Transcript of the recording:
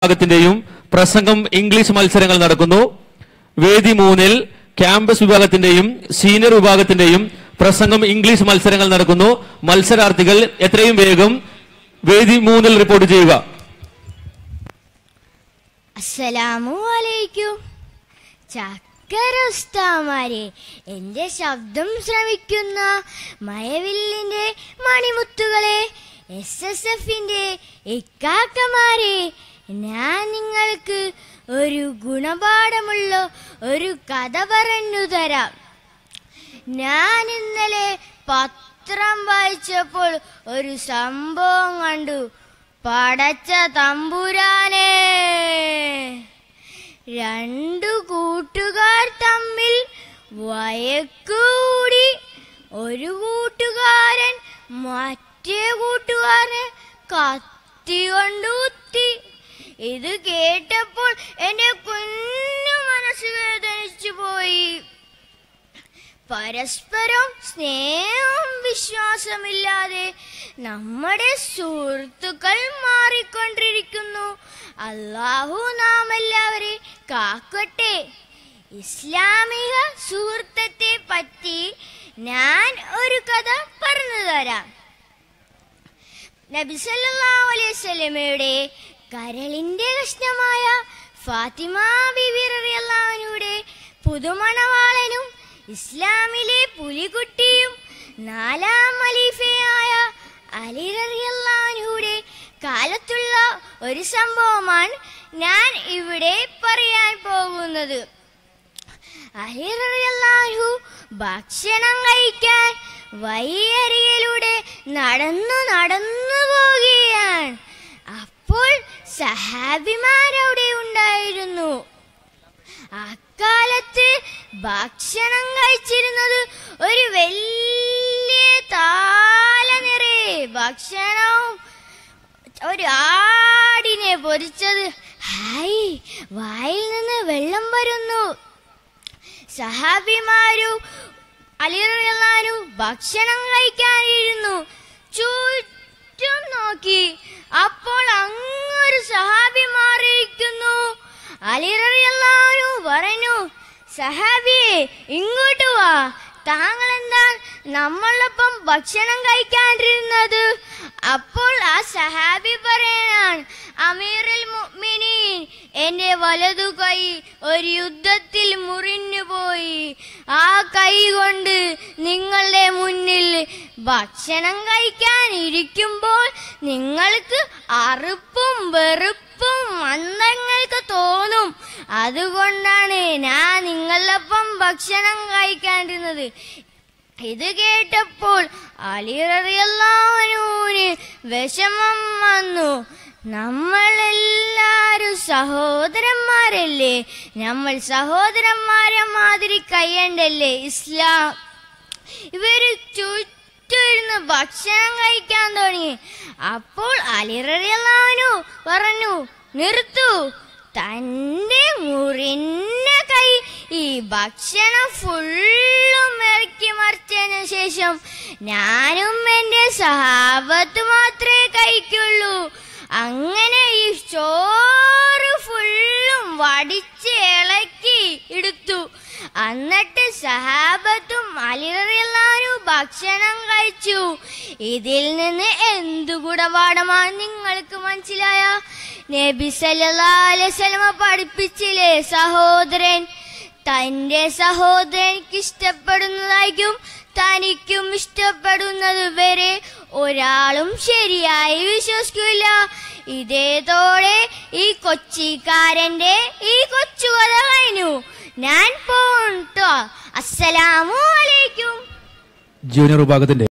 വിഭാഗത്തിന്റെയും പ്രസംഗം ഇംഗ്ലീഷ് മത്സരങ്ങൾ നടക്കുന്നു വേദി മൂന്നിൽ ക്യാമ്പസ് വിഭാഗത്തിന്റെയും സീനിയർ വിഭാഗത്തിന്റെയും പ്രസംഗം ഇംഗ്ലീഷ് മത്സരങ്ങൾ നടക്കുന്നു മത്സരാർത്ഥികൾ എത്രയും വേഗം വേദി മൂന്നിൽ റിപ്പോർട്ട് ചെയ്യുക അസ്സലാമു അലൈക്കും ചക്കര ഉസ്താമാരെ എന്റെ ശബ്ദം ശ്രമിക്കുന്ന മയവില്ലിന്റെ മണിമുത്തുകളെ എസ് എസ് എഫിന്റെ ഇക്കാക്കമാരെ ഞാൻ നിങ്ങൾക്ക് ഒരു ഗുണപാഠമുള്ള ഒരു കഥ പറഞ്ഞു തരാം ഞാൻ ഇന്നലെ പത്രം വായിച്ചപ്പോൾ ഒരു സംഭവം കണ്ടു പടച്ച തമ്പുരാനെ രണ്ടു കൂട്ടുകാർ തമ്മിൽ വയക്കൂടി ഒരു കൂട്ടുകാരൻ മറ്റേ കൂട്ടുകാരനെ കത്തി കൊണ്ട് കുത്തി ഇത് കേട്ടപ്പോൾ എന്റെ കുഞ്ഞു മനസ്സ് വേദനിച്ചു പോയി പരസ്പരം സ്നേഹവും വിശ്വാസമില്ലാതെ നമ്മുടെ സുഹൃത്തുക്കൾ മാറിക്കൊണ്ടിരിക്കുന്നു അള്ളാഹു നാം എല്ലാവരെയും കാക്കട്ടെ ഇസ്ലാമിക സുഹൃത്തത്തെ പറ്റി ഞാൻ ഒരു കഥ പറഞ്ഞു തരാം നബി സല്ലല്ലാഹു അലൈഹി വസല്ലമയുടെ കരളിന്റെ കഷ്ണമായ ഫാത്തിമ ബിബി റളിയല്ലാഹു അൻഹയുടെ പുതുമണവാളനും ഇസ്ലാമിലെ പുലികുട്ടിയും നാലാം ഖലീഫയായ അലി റളിയല്ലാഹു അൻഹുയുടെ കാലത്തുള്ള ഒരു സംഭവമാണ് ഞാൻ ഇവിടെ പറയാൻ പോകുന്നത് അലി റളിയല്ലാഹു അൻഹു ഭക്ഷണം കഴിക്കാൻ വഴിയരികിലൂടെ നടന്നു നടന്നു പോകുകയാണ് അപ്പോൾ സഹാബിമാരവിടെ ഉണ്ടായിരുന്നു അക്കാലത്ത് ഭക്ഷണം കഴിച്ചിരുന്നത് ഒരു വലിയ താല നിറയെ ഭക്ഷണവും ഒരു ആടിനെ പൊരിച്ചത് ഹായ് വായിൽ നിന്ന് വെള്ളം വരുന്നു സഹാബിമാരു അലിറു ഭക്ഷണം കഴിക്കാനിരുന്നു ചുറ്റും നോക്കി അപ്പോൾ അങ്ങൊരു സഹാബി മാറിയിരിക്കുന്നു അലിറു പറഞ്ഞു സഹാബിയെ ഇങ്ങോട്ട് വാ താങ്കൾ എന്താ നമ്മളൊപ്പം ഭക്ഷണം കഴിക്കാണ്ടിരുന്നത് അപ്പോൾ ആ സഹാബി പറയാനാണ് അമീറുൽ മുഅ്മിനീൻ എന്റെ വലതു കൈ ഒരു യുദ്ധത്തിൽ മുറിഞ്ഞു പോയി ആ കൈ കൊണ്ട് നിങ്ങളുടെ മുന്നിൽ ഭക്ഷണം കഴിക്കാൻ ഇരിക്കുമ്പോൾ നിങ്ങൾക്ക് അറുപ്പും വെറുപ്പും മന്ദങ്ങൾക്ക് തോന്നും അതുകൊണ്ടാണ് ഞാൻ നിങ്ങളൊപ്പം ഭക്ഷണം കഴിക്കാണ്ടിരുന്നത് ഇത് കേട്ടപ്പോൾ അലിറിയല്ലാവനൂന് വിഷമം വന്നു നമ്മളെല്ലാരും സഹോദരന്മാരല്ലേ നമ്മൾ സഹോദരന്മാരെ മാതിരി കഴിയണ്ടല്ലേ ഇസ്ലാം ഇവര് ചുറ്റിരുന്ന് ഭക്ഷണം കഴിക്കാൻ തുടങ്ങി അപ്പോൾ അലിറിയല്ലാവനു പറഞ്ഞു നിർത്തു തന്റെ മുറിഞ്ഞ കൈ ഈ ഭക്ഷണം ഫുള്ളും ഇറക്കി മറിച്ചതിന് ശേഷം ഞാനും എന്റെ സഹാബത്ത് മാത്രമേ കഴിക്കുള്ളൂ അങ്ങനെ ഈ ചോറ് ഫുള്ളും വടിച്ച് ഇളക്കി എടുത്തു എന്നിട്ട് സഹാബത്തും അലിറിയല്ലാനും ഭക്ഷണം കഴിച്ചു ഇതിൽ നിന്ന് എന്തു ഗുണപാഠമാണ് നിങ്ങൾക്ക് മനസ്സിലായ നബി സല്ലല്ലാഹു അലൈഹി വസല്ലമ പഠിപ്പിച്ചില്ലേ സഹോദരൻ തന്റെ സഹോദരനിക്ക് ഇഷ്ടപ്പെടുന്നതായിരിക്കും തനിക്കും ഇഷ്ടപ്പെടുന്നത് വരെ ഒരാളും ശരിയായി വിശ്വസിക്കില്ല ഇതേതോടെ ഈ കൊച്ചിക്കാരന്റെ ഈ കൊച്ചു കഥ കഴിഞ്ഞു ഞാൻ പോട്ടോ അസ്സലാമു അലൈക്കും ജൂനിയർ വിഭാഗത്തിന്റെ